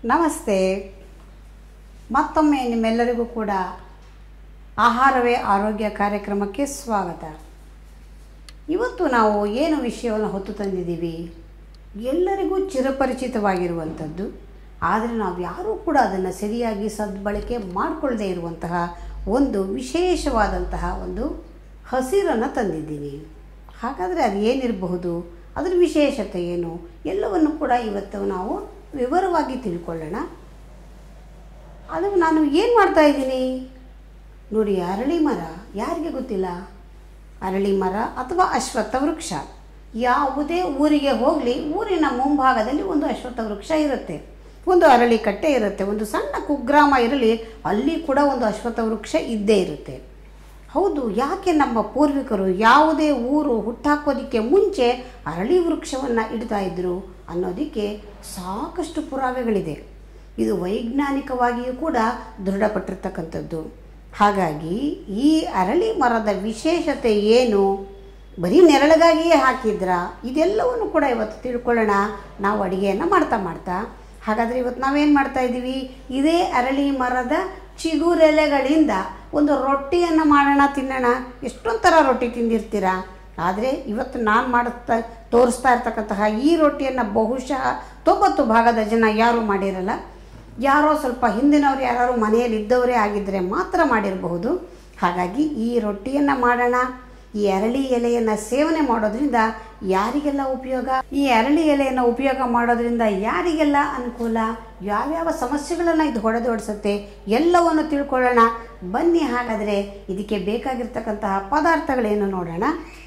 ನಮಸ್ತೆ ಮತ್ತೊಮ್ಮೆ ನಿಮ್ಮೆಲ್ಲರಿಗೂ ಕೂಡ ಆಹಾರವೇ ಆರೋಗ್ಯ ಕಾರ್ಯಕ್ರಮಕ್ಕೆ ಸ್ವಾಗತ ಇವತ್ತು ನಾವು ಏನು ವಿಷಯವನ್ನು ಹೊತ್ತು ತಂದಿದ್ದೀವಿ ಎಲ್ಲರಿಗೂ ಚಿರಪರಿಚಿತವಾಗಿರುವಂಥದ್ದು ಆದರೆ ನಾವು ಯಾರೂ ಕೂಡ ಅದನ್ನು ಸರಿಯಾಗಿ ಸದ್ಬಳಕೆ ಮಾಡಿಕೊಳ್ಳದೇ ಇರುವಂತಹ ಒಂದು ವಿಶೇಷವಾದಂತಹ ಒಂದು ಹಸಿರನ್ನು ತಂದಿದ್ದೀನಿ ಹಾಗಾದರೆ ಅದು ಏನಿರಬಹುದು ಅದರ ವಿಶೇಷತೆ ಏನು ಎಲ್ಲವನ್ನು ಕೂಡ ಇವತ್ತು ನಾವು ವಿವರವಾಗಿ ತಿಳ್ಕೊಳ್ಳೋಣ ಅದು ನಾನು ಏನು ಮಾಡ್ತಾ ಇದ್ದೀನಿ ನೋಡಿ ಅರಳಿ ಮರ ಯಾರಿಗೆ ಗೊತ್ತಿಲ್ಲ ಅರಳಿ ಮರ ಅಥವಾ ಅಶ್ವತ್ಥ ವೃಕ್ಷ ಯಾವುದೇ ಊರಿಗೆ ಹೋಗಲಿ ಊರಿನ ಮುಂಭಾಗದಲ್ಲಿ ಒಂದು ಅಶ್ವತ್ಥ ವೃಕ್ಷ ಇರುತ್ತೆ ಒಂದು ಅರಳಿ ಕಟ್ಟೆ ಇರುತ್ತೆ ಒಂದು ಸಣ್ಣ ಕುಗ್ರಾಮ ಇರಲಿ ಅಲ್ಲಿ ಕೂಡ ಒಂದು ಅಶ್ವತ್ಥ ವೃಕ್ಷ ಇದ್ದೇ ಇರುತ್ತೆ ಹೌದು ಯಾಕೆ ನಮ್ಮ ಪೂರ್ವಿಕರು ಯಾವುದೇ ಊರು ಹುಟ್ಟಾಕೋದಕ್ಕೆ ಮುಂಚೆ ಅರಳಿ ವೃಕ್ಷವನ್ನು ಇಡ್ತಾ ಇದ್ರು ಅನ್ನೋದಕ್ಕೆ ಸಾಕಷ್ಟು ಪುರಾವೆಗಳಿದೆ ಇದು ವೈಜ್ಞಾನಿಕವಾಗಿಯೂ ಕೂಡ ದೃಢಪಟ್ಟಿರ್ತಕ್ಕಂಥದ್ದು ಹಾಗಾಗಿ ಈ ಅರಳಿ ಮರದ ವಿಶೇಷತೆ ಏನು ಬರೀ ನೆರಳಿಗಾಗಿಯೇ ಹಾಕಿದ್ರಾ ಇದೆಲ್ಲವನ್ನು ಕೂಡ ಇವತ್ತು ತಿಳ್ಕೊಳ್ಳೋಣ ನಾವು ಅಡುಗೆಯನ್ನು ಮಾಡ್ತಾ ಮಾಡ್ತಾ ಹಾಗಾದರೆ ಇವತ್ತು ನಾವೇನು ಮಾಡ್ತಾ ಇದ್ದೀವಿ ಇದೇ ಅರಳಿ ಮರದ ಚಿಗುರೆಲೆಗಳಿಂದ ಒಂದು ರೊಟ್ಟಿಯನ್ನು ಮಾಡೋಣ ತಿನ್ನೋಣ ಎಷ್ಟೊಂದು ಥರ ರೊಟ್ಟಿ ತಿಂದಿರ್ತೀರಾ ಆದರೆ ಇವತ್ತು ನಾನು ಮಾಡುತ್ತಾ ತೋರಿಸ್ತಾ ಇರ್ತಕ್ಕಂತಹ ಈ ರೊಟ್ಟಿಯನ್ನು ಬಹುಶಃ ತೊಂಬತ್ತು ಭಾಗದ ಜನ ಯಾರೂ ಮಾಡಿರಲ್ಲ ಯಾರೋ ಸ್ವಲ್ಪ ಹಿಂದಿನವ್ರು ಯಾರು ಮನೆಯಲ್ಲಿ ಇದ್ದವರೇ ಆಗಿದ್ದರೆ ಮಾತ್ರ ಮಾಡಿರಬಹುದು ಹಾಗಾಗಿ ಈ ರೊಟ್ಟಿಯನ್ನು ಮಾಡೋಣ ಈ ಅರಳಿ ಎಲೆಯನ್ನು ಸೇವನೆ ಮಾಡೋದ್ರಿಂದ ಯಾರಿಗೆಲ್ಲ ಉಪಯೋಗ ಈ ಅರಳಿ ಎಲೆಯನ್ನು ಉಪಯೋಗ ಮಾಡೋದ್ರಿಂದ ಯಾರಿಗೆಲ್ಲ ಅನುಕೂಲ ಯಾವ್ಯಾವ ಸಮಸ್ಯೆಗಳನ್ನು ಇದು ಹೊಡೆದೋಡಿಸುತ್ತೆ ಎಲ್ಲವನ್ನು ತಿಳ್ಕೊಳ್ಳೋಣ ಬನ್ನಿ ಹಾಗಾದರೆ ಇದಕ್ಕೆ ಬೇಕಾಗಿರ್ತಕ್ಕಂತಹ ಪದಾರ್ಥಗಳೇನು ನೋಡೋಣ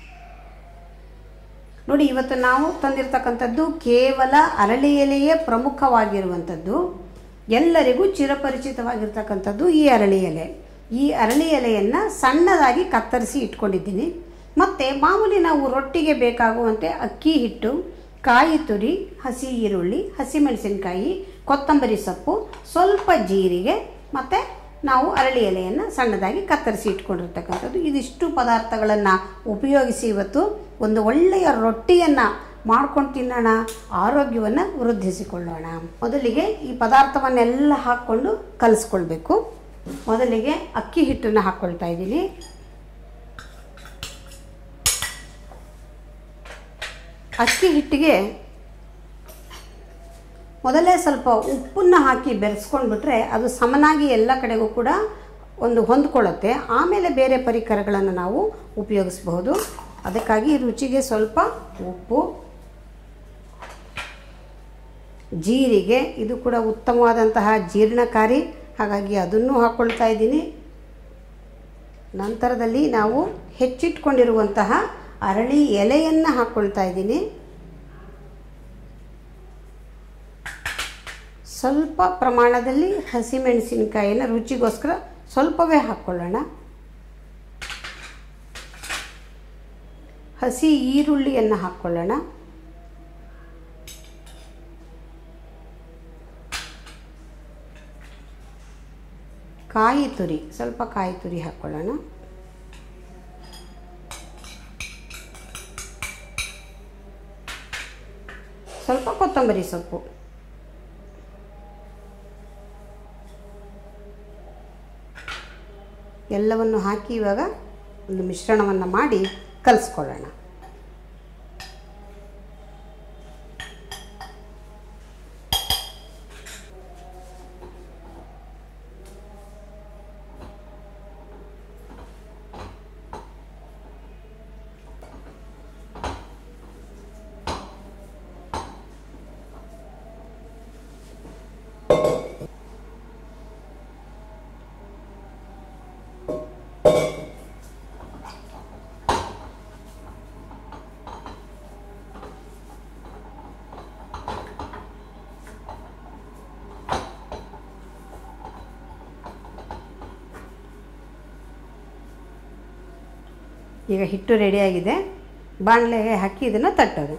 ನೋಡಿ ಇವತ್ತು ನಾವು ತಂದಿರತಕ್ಕಂಥದ್ದು ಕೇವಲ ಅರಳಿ ಎಲೆಯೇ ಪ್ರಮುಖವಾಗಿರುವಂಥದ್ದು ಎಲ್ಲರಿಗೂ ಚಿರಪರಿಚಿತವಾಗಿರ್ತಕ್ಕಂಥದ್ದು ಈ ಅರಳಿ ಎಲೆ ಈ ಅರಳಿ ಎಲೆಯನ್ನು ಸಣ್ಣದಾಗಿ ಕತ್ತರಿಸಿ ಇಟ್ಕೊಂಡಿದ್ದೀನಿ ಮತ್ತು ಮಾಮೂಲಿ ನಾವು ರೊಟ್ಟಿಗೆ ಬೇಕಾಗುವಂತೆ ಅಕ್ಕಿ ಹಿಟ್ಟು ಕಾಯಿ ತುರಿ ಹಸಿ ಈರುಳ್ಳಿ ಹಸಿಮೆಣಸಿನಕಾಯಿ ಕೊತ್ತಂಬರಿ ಸೊಪ್ಪು ಸ್ವಲ್ಪ ಜೀರಿಗೆ ಮತ್ತು ನಾವು ಅರಳಿ ಎಲೆಯನ್ನು ಸಣ್ಣದಾಗಿ ಕತ್ತರಿಸಿ ಇಟ್ಕೊಂಡಿರ್ತಕ್ಕಂಥದ್ದು ಇದಿಷ್ಟು ಪದಾರ್ಥಗಳನ್ನು ಉಪಯೋಗಿಸಿ ಇವತ್ತು ಒಂದು ಒಳ್ಳೆಯ ರೊಟ್ಟಿಯನ್ನು ಮಾಡ್ಕೊಂಡು ತಿನ್ನೋಣ ಆರೋಗ್ಯವನ್ನು ವೃದ್ಧಿಸಿಕೊಳ್ಳೋಣ ಮೊದಲಿಗೆ ಈ ಪದಾರ್ಥವನ್ನೆಲ್ಲ ಹಾಕ್ಕೊಂಡು ಕಲಿಸ್ಕೊಳ್ಬೇಕು ಮೊದಲಿಗೆ ಅಕ್ಕಿ ಹಿಟ್ಟನ್ನು ಹಾಕ್ಕೊಳ್ತಾ ಇದ್ದೀನಿ ಅಕ್ಕಿ ಹಿಟ್ಟಿಗೆ ಮೊದಲೇ ಸ್ವಲ್ಪ ಉಪ್ಪನ್ನು ಹಾಕಿ ಬೆರೆಸ್ಕೊಂಡ್ಬಿಟ್ರೆ ಅದು ಸಮನಾಗಿ ಎಲ್ಲ ಕಡೆಗೂ ಕೂಡ ಒಂದು ಹೊಂದ್ಕೊಳ್ಳುತ್ತೆ ಆಮೇಲೆ ಬೇರೆ ಪರಿಕರಗಳನ್ನು ನಾವು ಉಪಯೋಗಿಸಬಹುದು ಅದಕ್ಕಾಗಿ ರುಚಿಗೆ ಸ್ವಲ್ಪ ಉಪ್ಪು ಜೀರಿಗೆ ಇದು ಕೂಡ ಉತ್ತಮವಾದಂತಹ ಜೀರ್ಣಕಾರಿ ಹಾಗಾಗಿ ಅದನ್ನು ಹಾಕ್ಕೊಳ್ತಾ ಇದ್ದೀನಿ ನಂತರದಲ್ಲಿ ನಾವು ಹೆಚ್ಚಿಟ್ಕೊಂಡಿರುವಂತಹ ಅರಳಿ ಎಲೆಯನ್ನು ಹಾಕ್ಕೊಳ್ತಾ ಇದ್ದೀನಿ ಸ್ವಲ್ಪ ಪ್ರಮಾಣದಲ್ಲಿ ಹಸಿಮೆಣಸಿನಕಾಯಿನ ರುಚಿಗೋಸ್ಕರ ಸ್ವಲ್ಪವೇ ಹಾಕ್ಕೊಳ್ಳೋಣ ಹಸಿ ಈರುಳ್ಳಿಯನ್ನು ಹಾಕ್ಕೊಳ್ಳೋಣ ಕಾಯಿ ತುರಿ ಸ್ವಲ್ಪ ಕಾಯಿ ತುರಿ ಹಾಕ್ಕೊಳ್ಳೋಣ ಸ್ವಲ್ಪ ಕೊತ್ತಂಬರಿ ಸೊಪ್ಪು ಎಲ್ಲವನ್ನು ಹಾಕಿ ಇವಾಗ ಒಂದು ಮಿಶ್ರಣವನ್ನು ಮಾಡಿ ಕಲಿಸ್ಕೊಳ್ಳೋಣ ಈಗ ಹಿಟ್ಟು ರೆಡಿಯಾಗಿದೆ ಬಾಣಲೆಗೆ ಹಾಕಿ ಇದನ್ನು ತಟ್ಟೋದು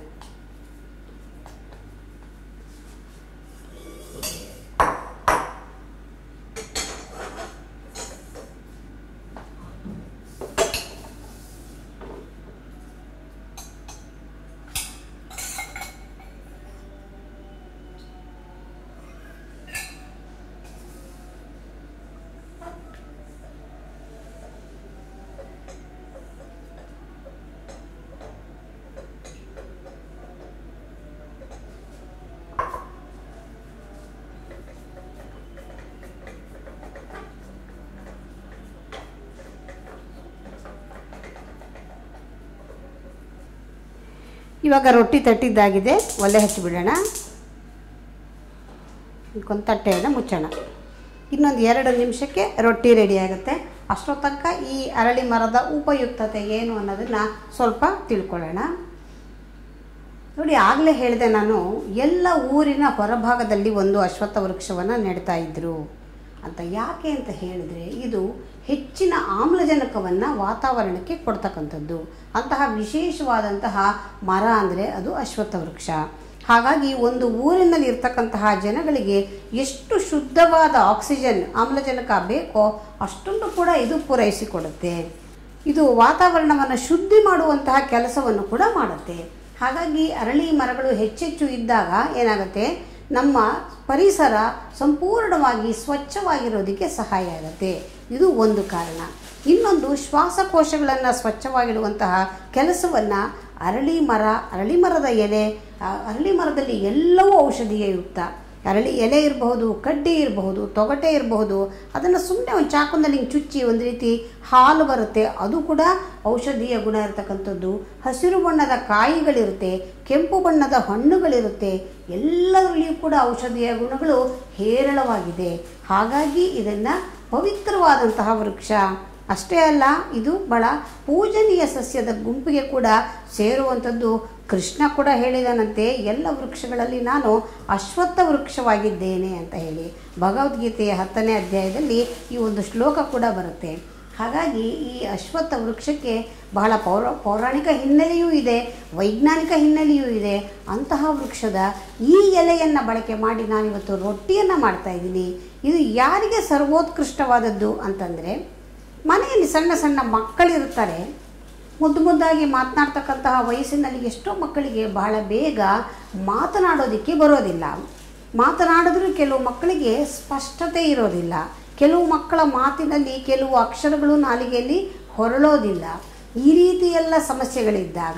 ಇವಾಗ ರೊಟ್ಟಿ ತಟ್ಟಿದ್ದಾಗಿದೆ ಒಲೆ ಹಚ್ಚಿಬಿಡೋಣ ಒಂದು ತಟ್ಟೆಯನ್ನು ಮುಚ್ಚೋಣ ಇನ್ನೊಂದು ಎರಡು ನಿಮಿಷಕ್ಕೆ ರೊಟ್ಟಿ ರೆಡಿ ಆಗುತ್ತೆ ಅಷ್ಟೋ ತನಕ ಈ ಅರಳಿ ಮರದ ಉಪಯುಕ್ತತೆ ಏನು ಅನ್ನೋದನ್ನು ಸ್ವಲ್ಪ ತಿಳ್ಕೊಳ್ಳೋಣ ನೋಡಿ ಆಗಲೇ ಹೇಳಿದೆ ನಾನು ಎಲ್ಲ ಊರಿನ ಹೊರಭಾಗದಲ್ಲಿ ಒಂದು ಅಶ್ವತ್ಥ ವೃಕ್ಷವನ್ನು ನೆಡ್ತಾ ಇದ್ದರು ಅಂತ ಯಾಕೆ ಅಂತ ಹೇಳಿದರೆ ಇದು ಹೆಚ್ಚಿನ ಆಮ್ಲಜನಕವನ್ನು ವಾತಾವರಣಕ್ಕೆ ಕೊಡ್ತಕ್ಕಂಥದ್ದು ಅಂತಹ ವಿಶೇಷವಾದಂತಹ ಮರ ಅಂದರೆ ಅದು ಅಶ್ವತ್ಥ ವೃಕ್ಷ ಹಾಗಾಗಿ ಒಂದು ಊರಿನಲ್ಲಿ ಇರ್ತಕ್ಕಂತಹ ಜನಗಳಿಗೆ ಎಷ್ಟು ಶುದ್ಧವಾದ ಆಕ್ಸಿಜನ್ ಆಮ್ಲಜನಕ ಬೇಕೋ ಅಷ್ಟನ್ನು ಕೂಡ ಇದು ಪೂರೈಸಿಕೊಡುತ್ತೆ ಇದು ವಾತಾವರಣವನ್ನು ಶುದ್ಧಿ ಮಾಡುವಂತಹ ಕೆಲಸವನ್ನು ಕೂಡ ಮಾಡುತ್ತೆ ಹಾಗಾಗಿ ಅರಳಿ ಮರಗಳು ಹೆಚ್ಚೆಚ್ಚು ಇದ್ದಾಗ ಏನಾಗುತ್ತೆ ನಮ್ಮ ಪರಿಸರ ಸಂಪೂರ್ಣವಾಗಿ ಸ್ವಚ್ಛವಾಗಿರೋದಕ್ಕೆ ಸಹಾಯ ಆಗುತ್ತೆ ಇದು ಒಂದು ಕಾರಣ ಇನ್ನೊಂದು ಶ್ವಾಸಕೋಶಗಳನ್ನು ಸ್ವಚ್ಛವಾಗಿಡುವಂತಹ ಕೆಲಸವನ್ನು ಅರಳಿ ಮರ ಅರಳಿ ಮರದ ಎಲೆ ಆ ಅರಳಿ ಮರದಲ್ಲಿ ಎಲ್ಲವೂ ಔಷಧೀಯ ಯುಕ್ತ ಅರಳಿ ಎಲೆ ಇರಬಹುದು ಕಡ್ಡಿ ಇರಬಹುದು ತೊಗಟೆ ಇರಬಹುದು ಅದನ್ನು ಸುಮ್ಮನೆ ಒಂದು ಚಾಕುನಲ್ಲಿ ಹಿಂಗೆ ಚುಚ್ಚಿ ಒಂದು ರೀತಿ ಹಾಲು ಬರುತ್ತೆ ಅದು ಕೂಡ ಔಷಧೀಯ ಗುಣ ಇರತಕ್ಕಂಥದ್ದು ಹಸಿರು ಬಣ್ಣದ ಕಾಯಿಗಳಿರುತ್ತೆ ಕೆಂಪು ಬಣ್ಣದ ಹಣ್ಣುಗಳಿರುತ್ತೆ ಎಲ್ಲದರಲ್ಲಿಯೂ ಕೂಡ ಔಷಧೀಯ ಗುಣಗಳು ಹೇರಳವಾಗಿದೆ ಹಾಗಾಗಿ ಇದನ್ನು ಪವಿತ್ರವಾದಂತಹ ವೃಕ್ಷ ಅಷ್ಟೇ ಅಲ್ಲ ಇದು ಬಹಳ ಪೂಜನೀಯ ಸಸ್ಯದ ಗುಂಪಿಗೆ ಕೂಡ ಸೇರುವಂಥದ್ದು ಕೃಷ್ಣ ಕೂಡ ಹೇಳಿದನಂತೆ ಎಲ್ಲ ವೃಕ್ಷಗಳಲ್ಲಿ ನಾನು ಅಶ್ವತ್ಥ ವೃಕ್ಷವಾಗಿದ್ದೇನೆ ಅಂತ ಹೇಳಿ ಭಗವದ್ಗೀತೆಯ ಹತ್ತನೇ ಅಧ್ಯಾಯದಲ್ಲಿ ಈ ಒಂದು ಶ್ಲೋಕ ಕೂಡ ಬರುತ್ತೆ ಹಾಗಾಗಿ ಈ ಅಶ್ವತ್ಥ ವೃಕ್ಷಕ್ಕೆ ಬಹಳ ಪೌರ ಪೌರಾಣಿಕ ಹಿನ್ನೆಲೆಯೂ ಇದೆ ವೈಜ್ಞಾನಿಕ ಹಿನ್ನೆಲೆಯೂ ಇದೆ ಅಂತಹ ವೃಕ್ಷದ ಈ ಎಲೆಯನ್ನು ಬಳಕೆ ಮಾಡಿ ನಾನಿವತ್ತು ರೊಟ್ಟಿಯನ್ನು ಮಾಡ್ತಾ ಇದ್ದೀನಿ ಇದು ಯಾರಿಗೆ ಸರ್ವೋತ್ಕೃಷ್ಟವಾದದ್ದು ಅಂತಂದರೆ ಮನೆಯಲ್ಲಿ ಸಣ್ಣ ಸಣ್ಣ ಮಕ್ಕಳಿರುತ್ತಾರೆ ಮುದ್ದು ಮುದ್ದಾಗಿ ಮಾತನಾಡ್ತಕ್ಕಂತಹ ವಯಸ್ಸಿನಲ್ಲಿ ಎಷ್ಟೋ ಮಕ್ಕಳಿಗೆ ಬಹಳ ಬೇಗ ಮಾತನಾಡೋದಕ್ಕೆ ಬರೋದಿಲ್ಲ ಮಾತನಾಡಿದ್ರೂ ಕೆಲವು ಮಕ್ಕಳಿಗೆ ಸ್ಪಷ್ಟತೆ ಇರೋದಿಲ್ಲ ಕೆಲವು ಮಕ್ಕಳ ಮಾತಿನಲ್ಲಿ ಕೆಲವು ಅಕ್ಷರಗಳು ನಾಲಿಗೆಯಲ್ಲಿ ಹೊರಳೋದಿಲ್ಲ ಈ ರೀತಿ ಎಲ್ಲ ಸಮಸ್ಯೆಗಳಿದ್ದಾಗ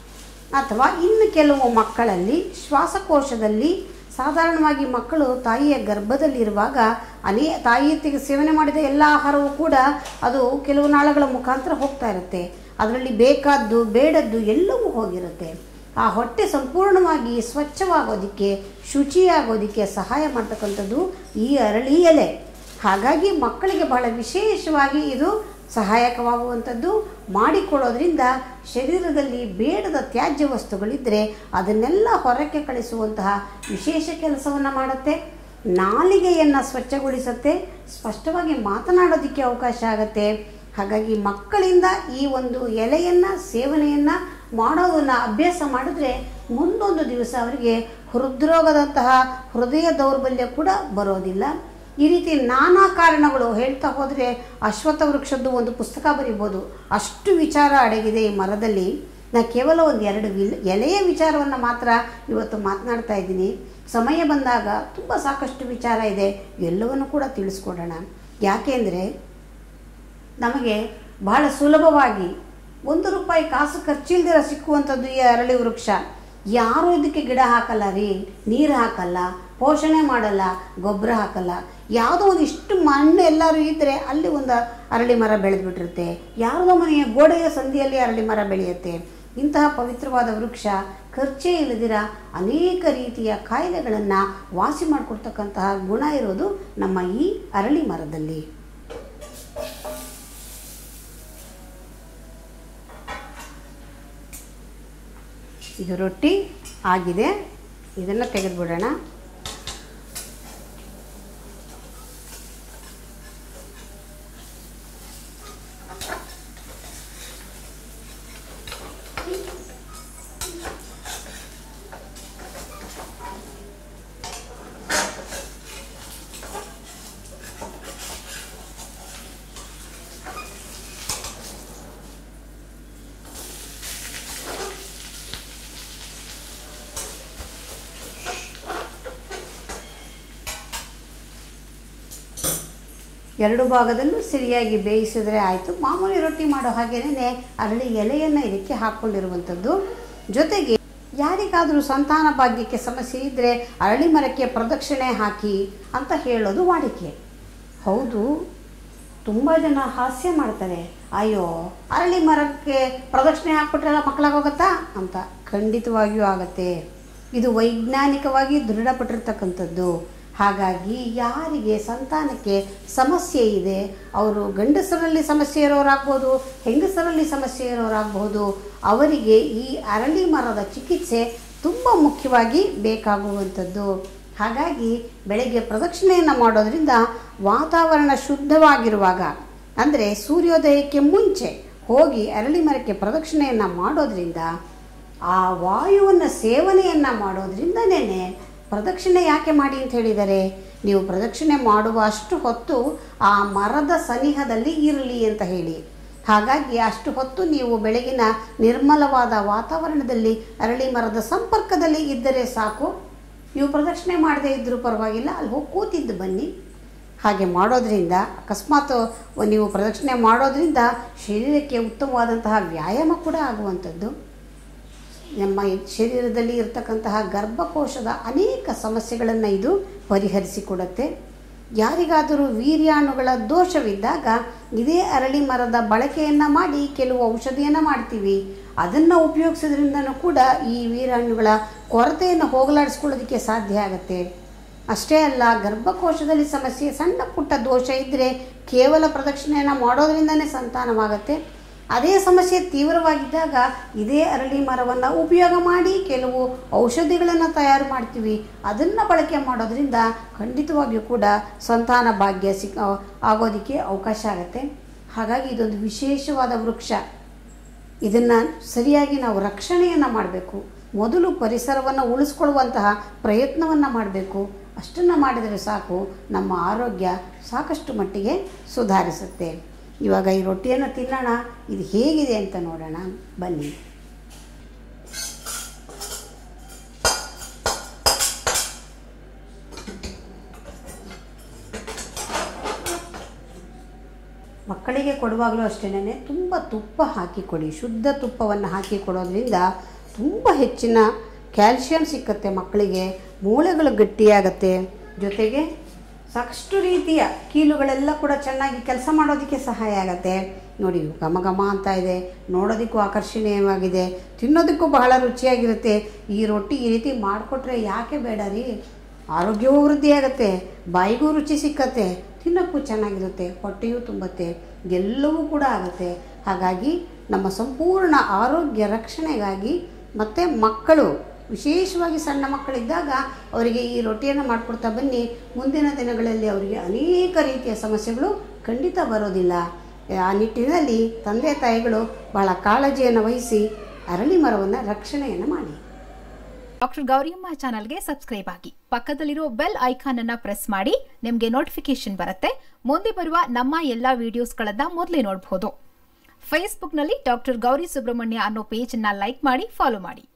ಅಥವಾ ಇನ್ನು ಕೆಲವು ಮಕ್ಕಳಲ್ಲಿ ಶ್ವಾಸಕೋಶದಲ್ಲಿ ಸಾಧಾರಣವಾಗಿ ಮಕ್ಕಳು ತಾಯಿಯ ಗರ್ಭದಲ್ಲಿರುವಾಗ ಅನೇ ತಾಯಿ ತೆಗೆ ಸೇವನೆ ಮಾಡಿದ ಎಲ್ಲ ಆಹಾರವೂ ಕೂಡ ಅದು ಕೆಲವು ನಾಳಗಳ ಮುಖಾಂತರ ಹೋಗ್ತಾ ಇರುತ್ತೆ ಅದರಲ್ಲಿ ಬೇಕಾದ್ದು ಬೇಡದ್ದು ಎಲ್ಲವೂ ಹೋಗಿರುತ್ತೆ ಆ ಹೊಟ್ಟೆ ಸಂಪೂರ್ಣವಾಗಿ ಸ್ವಚ್ಛವಾಗೋದಕ್ಕೆ ಶುಚಿಯಾಗೋದಕ್ಕೆ ಸಹಾಯ ಮಾಡ್ತಕ್ಕಂಥದ್ದು ಈ ಅರಳಿ ಎಲೆ ಹಾಗಾಗಿ ಮಕ್ಕಳಿಗೆ ಬಹಳ ವಿಶೇಷವಾಗಿ ಇದು ಸಹಾಯಕವಾಗುವಂಥದ್ದು ಮಾಡಿಕೊಳ್ಳೋದ್ರಿಂದ ಶರೀರದಲ್ಲಿ ಬೇಡದ ತ್ಯಾಜ್ಯ ವಸ್ತುಗಳಿದ್ದರೆ ಅದನ್ನೆಲ್ಲ ಹೊರಕ್ಕೆ ಕಳಿಸುವಂತಹ ವಿಶೇಷ ಕೆಲಸವನ್ನು ಮಾಡುತ್ತೆ ನಾಲಿಗೆಯನ್ನು ಸ್ವಚ್ಛಗೊಳಿಸುತ್ತೆ ಸ್ಪಷ್ಟವಾಗಿ ಮಾತನಾಡೋದಕ್ಕೆ ಅವಕಾಶ ಆಗುತ್ತೆ ಹಾಗಾಗಿ ಮಕ್ಕಳಿಂದ ಈ ಒಂದು ಎಲೆಯನ್ನು ಸೇವನೆಯನ್ನು ಮಾಡೋದನ್ನು ಅಭ್ಯಾಸ ಮಾಡಿದ್ರೆ ಮುಂದೊಂದು ದಿವಸ ಅವರಿಗೆ ಹೃದ್ರೋಗದಂತಹ ಹೃದಯ ದೌರ್ಬಲ್ಯ ಕೂಡ ಬರೋದಿಲ್ಲ ಈ ರೀತಿ ನಾನಾ ಕಾರಣಗಳು ಹೇಳ್ತಾ ಹೋದರೆ ಅಶ್ವತ್ಥ ವೃಕ್ಷದ್ದು ಒಂದು ಪುಸ್ತಕ ಬರಿಬೋದು ಅಷ್ಟು ವಿಚಾರ ಅಡಗಿದೆ ಈ ಮರದಲ್ಲಿ ನಾ ಕೇವಲ ಒಂದು ಎರಡು ವಿಲ್ ಎಲೆಯ ವಿಚಾರವನ್ನು ಮಾತ್ರ ಇವತ್ತು ಮಾತನಾಡ್ತಾ ಇದ್ದೀನಿ ಸಮಯ ಬಂದಾಗ ತುಂಬ ಸಾಕಷ್ಟು ವಿಚಾರ ಇದೆ ಎಲ್ಲವನ್ನು ಕೂಡ ತಿಳಿಸ್ಕೊಡೋಣ ಯಾಕೆಂದರೆ ನಮಗೆ ಬಹಳ ಸುಲಭವಾಗಿ ಒಂದು ರೂಪಾಯಿ ಕಾಸು ಖರ್ಚಿಲ್ದಿರ ಸಿಕ್ಕುವಂಥದ್ದು ಈ ಅರಳಿ ವೃಕ್ಷ ಯಾರೂ ಇದಕ್ಕೆ ಗಿಡ ಹಾಕಲ್ಲ ರೀ ನೀರು ಹಾಕಲ್ಲ ಪೋಷಣೆ ಮಾಡಲ್ಲ ಗೊಬ್ಬರ ಹಾಕಲ್ಲ ಯಾವುದೋ ಒಂದು ಇಷ್ಟು ಮಣ್ಣು ಎಲ್ಲರೂ ಇದ್ದರೆ ಅಲ್ಲಿ ಒಂದು ಅರಳಿ ಮರ ಬೆಳೆದ್ಬಿಟ್ಟಿರುತ್ತೆ ಯಾವುದೋ ಮನೆಯ ಗೋಡೆಯ ಸಂಧಿಯಲ್ಲಿ ಅರಳಿ ಮರ ಬೆಳೆಯುತ್ತೆ ಇಂತಹ ಪವಿತ್ರವಾದ ವೃಕ್ಷ ಖರ್ಚೇ ಇಲ್ಲದಿರ ಅನೇಕ ರೀತಿಯ ಕಾಯಿಲೆಗಳನ್ನು ವಾಸಿ ಮಾಡಿಕೊಡ್ತಕ್ಕಂತಹ ಗುಣ ಇರೋದು ನಮ್ಮ ಈ ಅರಳಿ ಮರದಲ್ಲಿ ಇದು ರೊಟ್ಟಿ ಆಗಿದೆ ಇದನ್ನು ತೆಗೆದುಬಿಡೋಣ ಎರಡು ಭಾಗದಲ್ಲೂ ಸರಿಯಾಗಿ ಬೇಯಿಸಿದ್ರೆ ಆಯಿತು ಮಾಮೂಲಿ ರೊಟ್ಟಿ ಮಾಡೋ ಹಾಗೇನೆ ಅರಳಿ ಎಲೆಯನ್ನು ಇದಕ್ಕೆ ಹಾಕ್ಕೊಂಡಿರುವಂಥದ್ದು ಜೊತೆಗೆ ಯಾರಿಗಾದರೂ ಸಂತಾನ ಭಾಗ್ಯಕ್ಕೆ ಸಮಸ್ಯೆ ಇದ್ದರೆ ಅರಳಿ ಮರಕ್ಕೆ ಪ್ರದಕ್ಷಿಣೆ ಹಾಕಿ ಅಂತ ಹೇಳೋದು ವಾಡಿಕೆ ಹೌದು ತುಂಬ ಜನ ಹಾಸ್ಯ ಮಾಡ್ತಾರೆ ಅಯ್ಯೋ ಅರಳಿ ಮರಕ್ಕೆ ಪ್ರದಕ್ಷಿಣೆ ಹಾಕ್ಬಿಟ್ರೆಲ್ಲ ಮಕ್ಕಳಾಗೋಗುತ್ತಾ ಅಂತ ಖಂಡಿತವಾಗಿಯೂ ಆಗತ್ತೆ ಇದು ವೈಜ್ಞಾನಿಕವಾಗಿ ದೃಢಪಟ್ಟಿರ್ತಕ್ಕಂಥದ್ದು ಹಾಗಾಗಿ ಯಾರಿಗೆ ಸಂತಾನಕ್ಕೆ ಸಮಸ್ಯೆ ಇದೆ ಅವರು ಗಂಡಸರಲ್ಲಿ ಸಮಸ್ಯೆ ಇರೋರಾಗ್ಬೋದು ಹೆಂಗಸರಲ್ಲಿ ಸಮಸ್ಯೆ ಇರೋರಾಗಬಹುದು ಅವರಿಗೆ ಈ ಅರಳಿ ಮರದ ಚಿಕಿತ್ಸೆ ತುಂಬ ಮುಖ್ಯವಾಗಿ ಬೇಕಾಗುವಂಥದ್ದು ಹಾಗಾಗಿ ಬೆಳಗ್ಗೆ ಪ್ರದಕ್ಷಿಣೆಯನ್ನು ಮಾಡೋದ್ರಿಂದ ವಾತಾವರಣ ಶುದ್ಧವಾಗಿರುವಾಗ ಅಂದರೆ ಸೂರ್ಯೋದಯಕ್ಕೆ ಮುಂಚೆ ಹೋಗಿ ಅರಳಿ ಮರಕ್ಕೆ ಪ್ರದಕ್ಷಿಣೆಯನ್ನು ಮಾಡೋದ್ರಿಂದ ಆ ವಾಯುವನ್ನು ಸೇವನೆಯನ್ನು ಮಾಡೋದ್ರಿಂದನೇ ಪ್ರದಕ್ಷಿಣೆ ಯಾಕೆ ಮಾಡಿ ಅಂತ ಹೇಳಿದ್ದಾರೆ ನೀವು ಪ್ರದಕ್ಷಿಣೆ ಮಾಡುವ ಅಷ್ಟು ಹೊತ್ತು ಆ ಮರದ ಸನಿಹದಲ್ಲಿ ಇರಲಿ ಅಂತ ಹೇಳಿ ಹಾಗಾಗಿ ಅಷ್ಟು ಹೊತ್ತು ನೀವು ಬೆಳಗಿನ ನಿರ್ಮಲವಾದ ವಾತಾವರಣದಲ್ಲಿ ಅರಳಿ ಮರದ ಸಂಪರ್ಕದಲ್ಲಿ ಇದ್ದರೆ ಸಾಕು ನೀವು ಪ್ರದಕ್ಷಿಣೆ ಮಾಡದೇ ಇದ್ದರೂ ಪರವಾಗಿಲ್ಲ ಅಲ್ಲಿ ಹೋಗಿ ಕೂತಿದ್ದು ಬನ್ನಿ ಹಾಗೆ ಮಾಡೋದ್ರಿಂದ ಅಕಸ್ಮಾತ್ ನೀವು ಪ್ರದಕ್ಷಿಣೆ ಮಾಡೋದ್ರಿಂದ ಶರೀರಕ್ಕೆ ಉತ್ತಮವಾದಂತಹ ವ್ಯಾಯಾಮ ಕೂಡ ಆಗುವಂಥದ್ದು ನಮ್ಮ ಈ ಶರೀರದಲ್ಲಿ ಇರತಕ್ಕಂತಹ ಗರ್ಭಕೋಶದ ಅನೇಕ ಸಮಸ್ಯೆಗಳನ್ನು ಇದು ಪರಿಹರಿಸಿಕೊಡುತ್ತೆ ಯಾರಿಗಾದರೂ ವೀರ್ಯಾಣುಗಳ ದೋಷವಿದ್ದಾಗ ಇದೇ ಅರಳಿ ಮರದ ಬಳಕೆಯನ್ನು ಮಾಡಿ ಕೆಲವು ಔಷಧಿಯನ್ನು ಮಾಡ್ತೀವಿ ಅದನ್ನು ಉಪಯೋಗಿಸೋದ್ರಿಂದನೂ ಕೂಡ ಈ ವೀರ್ಯಾಣುಗಳ ಕೊರತೆಯನ್ನು ಹೋಗಲಾಡಿಸ್ಕೊಳ್ಳೋದಕ್ಕೆ ಸಾಧ್ಯ ಆಗುತ್ತೆ ಅಷ್ಟೇ ಅಲ್ಲ ಗರ್ಭಕೋಶದಲ್ಲಿ ಸಮಸ್ಯೆ ಸಣ್ಣ ಪುಟ್ಟ ದೋಷ ಇದ್ದರೆ ಕೇವಲ ಪ್ರದಕ್ಷಿಣೆಯನ್ನು ಮಾಡೋದ್ರಿಂದನೇ ಸಂತಾನವಾಗುತ್ತೆ ಅದೇ ಸಮಸ್ಯೆ ತೀವ್ರವಾಗಿದ್ದಾಗ ಇದೇ ಅರಳಿ ಮರವನ್ನು ಉಪಯೋಗ ಮಾಡಿ ಕೆಲವು ಔಷಧಿಗಳನ್ನು ತಯಾರು ಮಾಡ್ತೀವಿ ಅದನ್ನು ಬಳಕೆ ಮಾಡೋದ್ರಿಂದ ಖಂಡಿತವಾಗಿಯೂ ಕೂಡ ಸಂತಾನ ಭಾಗ್ಯ ಸಿಕ್ ಆಗೋದಕ್ಕೆ ಅವಕಾಶ ಆಗುತ್ತೆ ಹಾಗಾಗಿ ಇದೊಂದು ವಿಶೇಷವಾದ ವೃಕ್ಷ ಇದನ್ನು ಸರಿಯಾಗಿ ನಾವು ರಕ್ಷಣೆಯನ್ನು ಮಾಡಬೇಕು ಮೊದಲು ಪರಿಸರವನ್ನು ಉಳಿಸ್ಕೊಳ್ಳುವಂತಹ ಪ್ರಯತ್ನವನ್ನು ಮಾಡಬೇಕು ಅಷ್ಟನ್ನು ಮಾಡಿದರೆ ಸಾಕು ನಮ್ಮ ಆರೋಗ್ಯ ಸಾಕಷ್ಟು ಮಟ್ಟಿಗೆ ಸುಧಾರಿಸುತ್ತೆ ಇವಾಗ ಈ ರೊಟ್ಟಿಯನ್ನು ತಿನ್ನೋಣ ಇದು ಹೇಗಿದೆ ಅಂತ ನೋಡೋಣ ಬನ್ನಿ ಮಕ್ಕಳಿಗೆ ಕೊಡುವಾಗಲೂ ಅಷ್ಟೇನೆ ತುಂಬ ತುಪ್ಪ ಹಾಕಿ ಕೊಡಿ ಶುದ್ಧ ತುಪ್ಪವನ್ನು ಹಾಕಿ ಕೊಡೋದ್ರಿಂದ ತುಂಬ ಹೆಚ್ಚಿನ ಕ್ಯಾಲ್ಶಿಯಂ ಸಿಕ್ಕತ್ತೆ ಮಕ್ಕಳಿಗೆ ಮೂಳೆಗಳು ಗಟ್ಟಿಯಾಗತ್ತೆ ಜೊತೆಗೆ ಸಾಕಷ್ಟು ರೀತಿಯ ಕೀಲುಗಳೆಲ್ಲ ಕೂಡ ಚೆನ್ನಾಗಿ ಕೆಲಸ ಮಾಡೋದಕ್ಕೆ ಸಹಾಯ ಆಗುತ್ತೆ ನೋಡಿ ಘಮ ಘಮ ಅಂತ ಇದೆ ನೋಡೋದಕ್ಕೂ ಆಕರ್ಷಣೀಯವಾಗಿದೆ ತಿನ್ನೋದಕ್ಕೂ ಬಹಳ ರುಚಿಯಾಗಿರುತ್ತೆ ಈ ರೊಟ್ಟಿ ಈ ರೀತಿ ಮಾಡಿಕೊಟ್ರೆ ಯಾಕೆ ಬೇಡ ರೀ ಆರೋಗ್ಯವೂ ವೃದ್ಧಿಯಾಗತ್ತೆ ಬಾಯಿಗೂ ರುಚಿ ಸಿಕ್ಕತ್ತೆ ತಿನ್ನೋಕ್ಕೂ ಚೆನ್ನಾಗಿರುತ್ತೆ ಹೊಟ್ಟೆಯೂ ತುಂಬತ್ತೆ ಎಲ್ಲವೂ ಕೂಡ ಆಗುತ್ತೆ ಹಾಗಾಗಿ ನಮ್ಮ ಸಂಪೂರ್ಣ ಆರೋಗ್ಯ ರಕ್ಷಣೆಗಾಗಿ ಮತ್ತು ಮಕ್ಕಳು ವಿಶೇಷವಾಗಿ ಸಣ್ಣ ಮಕ್ಕಳಿದ್ದಾಗ ಅವರಿಗೆ ಈ ರೊಟ್ಟಿಯನ್ನು ಮಾಡಿಕೊಡ್ತಾ ಬನ್ನಿ ಮುಂದಿನ ದಿನಗಳಲ್ಲಿ ಅವರಿಗೆ ಅನೇಕ ರೀತಿಯ ಸಮಸ್ಯೆಗಳು ಖಂಡಿತ ಬರೋದಿಲ್ಲ ಆ ನಿಟ್ಟಿನಲ್ಲಿ ತಂದೆ ತಾಯಿಗಳು ಬಹಳ ಕಾಳಜಿಯನ್ನು ವಹಿಸಿ ಅರಳಿ ಮರವನ್ನು ರಕ್ಷಣೆಯನ್ನು ಮಾಡಿ ಡಾಕ್ಟರ್ ಗೌರಿಯಮ್ಮ ಚಾನಲ್ಗೆ ಸಬ್ಸ್ಕ್ರೈಬ್ ಆಗಿ ಪಕ್ಕದಲ್ಲಿರೋ ಬೆಲ್ ಐಕಾನ್ ಅನ್ನ ಪ್ರೆಸ್ ಮಾಡಿ ನಿಮಗೆ ನೋಟಿಫಿಕೇಶನ್ ಬರುತ್ತೆ ಮುಂದೆ ಬರುವ ನಮ್ಮ ಎಲ್ಲಾ ವಿಡಿಯೋಸ್ಗಳನ್ನ ಮೊದಲೇ ನೋಡಬಹುದು ಫೇಸ್ಬುಕ್ನಲ್ಲಿ ಡಾಕ್ಟರ್ ಗೌರಿ ಸುಬ್ರಹ್ಮಣ್ಯ ಅನ್ನೋ ಪೇಜ್ ಅನ್ನ ಲೈಕ್ ಮಾಡಿ ಫಾಲೋ ಮಾಡಿ